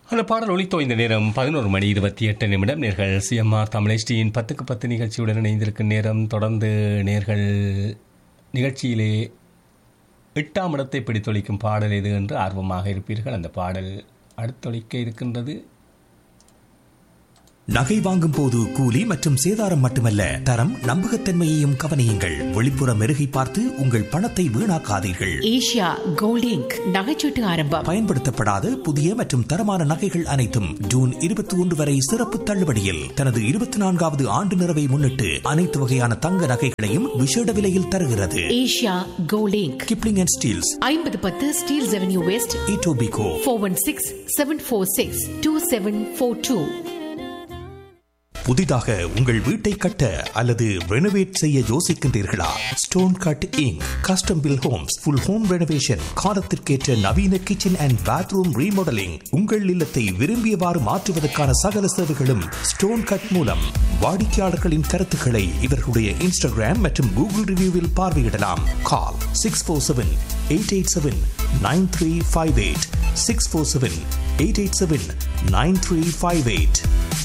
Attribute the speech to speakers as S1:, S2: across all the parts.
S1: அந்த பாடல் ஒலித்தோ இந்த நேரம் பதினோரு மணி இருபத்தி எட்டு நிமிடம் நேர்கள் சிஎம்ஆர் தமிழ்ச்சியின் பத்துக்கு பத்து நிகழ்ச்சியுடன் இணைந்திருக்கும் நேரம் தொடர்ந்து நேர்கள் நிகழ்ச்சியிலே எட்டாம் இடத்தை பிடித்தொழிக்கும் பாடல் எது என்று ஆர்வமாக இருப்பீர்கள் அந்த பாடல் அடுத்தொழிக்க இருக்கின்றது
S2: நகை வாங்கும் போது கூலி மற்றும் சேதாரம் மட்டுமல்ல தரம் நம்பகத்தன்மையையும் கவனியுங்கள் வெளிப்புற மெருகை பார்த்து உங்கள் பணத்தை வீணாக்காதீர்கள்
S3: ஏஷியா கோல்ட் இங்க் நகைச்சீட்டு ஆரம்பம்
S2: பயன்படுத்தப்படாத புதிய மற்றும் தரமான நகைகள் அனைத்தும் ஜூன் இருபத்தி ஒன்று வரை சிறப்பு தள்ளுபடியில் தனது இருபத்தி நான்காவது ஆண்டு நிறைவை முன்னிட்டு அனைத்து வகையான தங்க நகைகளையும் விசேட விலையில் தருகிறது
S3: Asia Gold Inc
S2: Kipling and Steeles
S3: ஐம்பது பத்து Steeles avenue west
S2: Etobicoke
S3: four one six seven four six two seven four two
S2: புதிதாக உங்கள் வீட்டை கட்ட அல்லது ரெனோவேட் செய்ய யோசிக்கின்றீர்களா Stone Cut Inc custom built homes full home renovation காலத்திற்கேற்ற நவீன கிச்சன் அண்ட் பாத்ரூம் ரீமாடலிங் உங்கள் இல்லத்தை விரும்பியவாறு மாற்றுவதற்கான சகல சேவைகளும் ஸ்டோன் கட் மூலம் வாடிக்கையாளர்களின் கருத்துக்களை இவர்களுடைய இன்ஸ்டாகிராம் மற்றும் கூகுள் ரிவ்யூவில் பார்வையிடலாம் call six four seven eight eight seven nine three five eight six four seven eight eight seven nine three five eight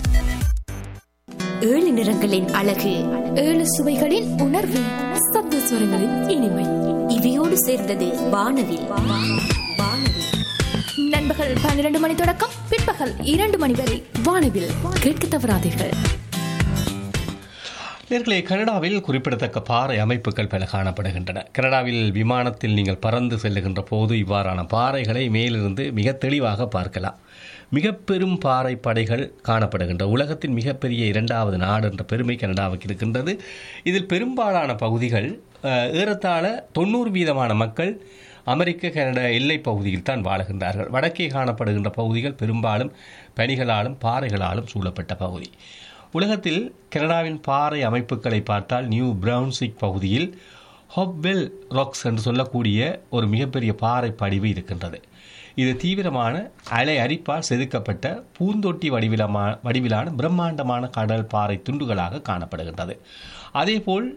S4: ஏழு நிறங்களின் அழகு
S5: ஏழு சுவைகளின் உணர்வு சப்த சுரங்களின் இனிமை
S4: இவையோடு சேர்ந்தது வானவில் வானவில்
S5: நண்பகல் பன்னிரண்டு மணி தொடக்கம் பிற்பகல் இரண்டு மணி வரை வானவில் கேட்க தவறாதீர்கள்
S1: நேர்களே கனடாவில் குறிப்பிடத்தக்க பாறை அமைப்புகள் பல காணப்படுகின்றன கனடாவில் விமானத்தில் நீங்கள் பறந்து செல்லுகின்ற போது இவ்வாறான பாறைகளை மேலிருந்து மிக தெளிவாக பார்க்கலாம் மிக பெரும் பாறை படைகள் காணப்படுகின்ற உலகத்தின் மிகப்பெரிய இரண்டாவது நாடு என்ற பெருமை கனடாவுக்கு இருக்கின்றது இதில் பெரும்பாலான பகுதிகள் அஹ், ஏறத்தாழ தொண்ணூறு வீதமான மக்கள் அமெரிக்க கனடா எல்லைப் பகுதியில் தான் வாழுகின்றார்கள் வடக்கே காணப்படுகின்ற பகுதிகள் பெரும்பாலும் பனிகளாலும் பாறைகளாலும் சூழப்பட்ட பகுதி உலகத்தில் கனடாவின் பாறை அமைப்புகளை பார்த்தால் நியூ பிரவுன்சிக் பகுதியில் ஹொப்வெல் ராக்ஸ் என்று சொல்லக்கூடிய ஒரு மிகப்பெரிய பாறை படிவு இருக்கின்றது இது தீவிரமான அலை அரிப்பால் செதுக்கப்பட்ட பூந்தொட்டி வடிவிலமா வடிவிலான பிரம்மாண்டமான கடல் பாறை துண்டுகளாக காணப்படுகின்றது அதேபோல்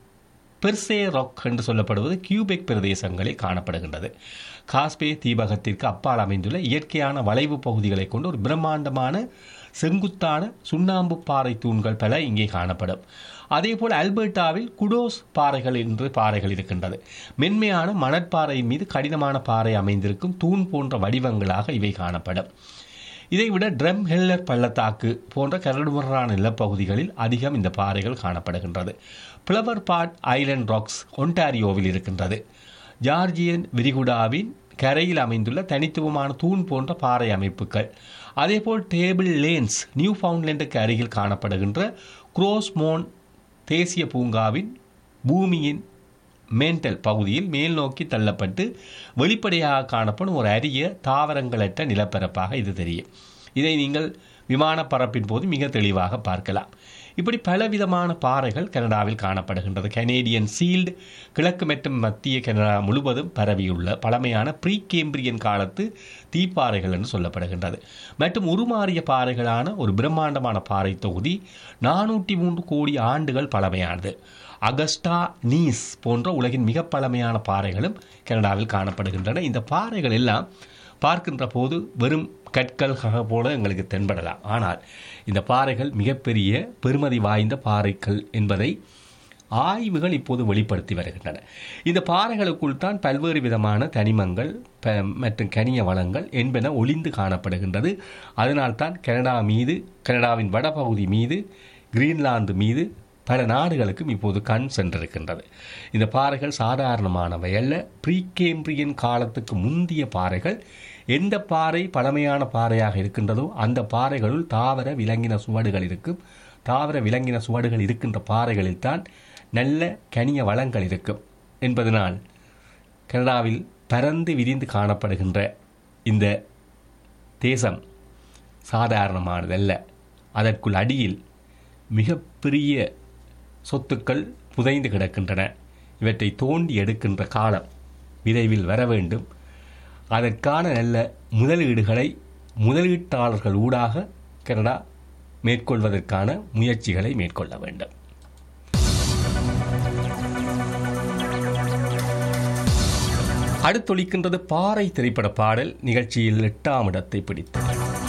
S1: பெர்சே ராக் என்று சொல்லப்படுவது கியூபெக் பிரதேசங்களில் காணப்படுகின்றது காஸ்பே தீபகத்திற்கு அப்பால் அமைந்துள்ள இயற்கையான வளைவு பகுதிகளை கொண்டு ஒரு பிரம்மாண்டமான செங்குத்தான சுண்ணாம்பு பாறை தூண்கள் பல இங்கே காணப்படும் அதேபோல் அல்பர்டாவில் குடோஸ் பாறைகள் என்று பாறைகள் இருக்கின்றது மென்மையான மணற்பாறையின் மீது கடினமான பாறை அமைந்திருக்கும் தூண் போன்ற வடிவங்களாக இவை காணப்படும் இதைவிட ட்ரம் ஹெல்லர் பள்ளத்தாக்கு போன்ற கரடுமுரடான நிலப்பகுதிகளில் அதிகம் இந்த பாறைகள் காணப்படுகின்றது பிளவர் பாட் ஐலண்ட் ராக்ஸ் ஒன்டாரியோவில் இருக்கின்றது ஜார்ஜியன் விரிகுடாவின் கரையில் அமைந்துள்ள தனித்துவமான தூண் போன்ற பாறை அமைப்புகள் அதேபோல் டேபிள் லேன்ஸ் நியூ ஃபவுண்ட்லேண்டுக்கு அருகில் காணப்படுகின்ற குரோஸ்மோன் தேசிய பூங்காவின் பூமியின் மேண்டல் பகுதியில் மேல் நோக்கி தள்ளப்பட்டு வெளிப்படையாக காணப்படும் ஒரு அரிய தாவரங்களற்ற நிலப்பரப்பாக இது தெரியும் இதை நீங்கள் விமான பரப்பின் போது மிக தெளிவாக பார்க்கலாம் இப்படி பலவிதமான பாறைகள் கனடாவில் காணப்படுகின்றது கனேடியன் சீல்டு கிழக்கு மற்றும் மத்திய கனடா முழுவதும் பரவியுள்ள பழமையான ப்ரீ கேம்பிரியன் காலத்து தீப்பாறைகள் என்று சொல்லப்படுகின்றது மற்றும் உருமாறிய பாறைகளான ஒரு பிரம்மாண்டமான பாறை தொகுதி நானூற்றி மூன்று கோடி ஆண்டுகள் பழமையானது அகஸ்டா நீஸ் போன்ற உலகின் மிக பழமையான பாறைகளும் கனடாவில் காணப்படுகின்றன இந்த பாறைகள் எல்லாம் பார்க்கின்ற போது வெறும் கற்கள் போல எங்களுக்கு தென்படலாம் ஆனால் இந்த பாறைகள் மிகப்பெரிய பெருமதி வாய்ந்த பாறைகள் என்பதை ஆய்வுகள் இப்போது வெளிப்படுத்தி வருகின்றன இந்த பாறைகளுக்குள் தான் பல்வேறு விதமான தனிமங்கள் ப- மற்றும் கனிய வளங்கள் என்பன ஒளிந்து காணப்படுகின்றது அதனால்தான் கனடா மீது கனடாவின் வடபகுதி மீது கிரீன்லாந்து மீது பல நாடுகளுக்கும் இப்போது கண் சென்றிருக்கின்றது இந்த பாறைகள் சாதாரணமானவை அல்ல ப்ரீகேம்பிரியன் காலத்துக்கு முந்திய பாறைகள் எந்த பாறை பழமையான பாறையாக இருக்கின்றதோ அந்த பாறைகளுள் தாவர விலங்கின சுவடுகள் இருக்கும் தாவர விலங்கின சுவடுகள் இருக்கின்ற பாறைகளில் தான் நல்ல கனிய வளங்கள் இருக்கும் என்பதனால் கனடாவில் பரந்து விரிந்து காணப்படுகின்ற இந்த தேசம் சாதாரணமானதல்ல அதற்குள் அடியில் மிகப்பெரிய சொத்துக்கள் புதைந்து கிடக்கின்றன இவற்றை தோண்டி எடுக்கின்ற காலம் விரைவில் வர வேண்டும் அதற்கான நல்ல முதலீடுகளை முதலீட்டாளர்கள் ஊடாக கனடா மேற்கொள்வதற்கான முயற்சிகளை மேற்கொள்ள வேண்டும் அடுத்தொழிக்கின்றது பாறை திரைப்பட பாடல் நிகழ்ச்சியில் எட்டாம் இடத்தை பிடித்தது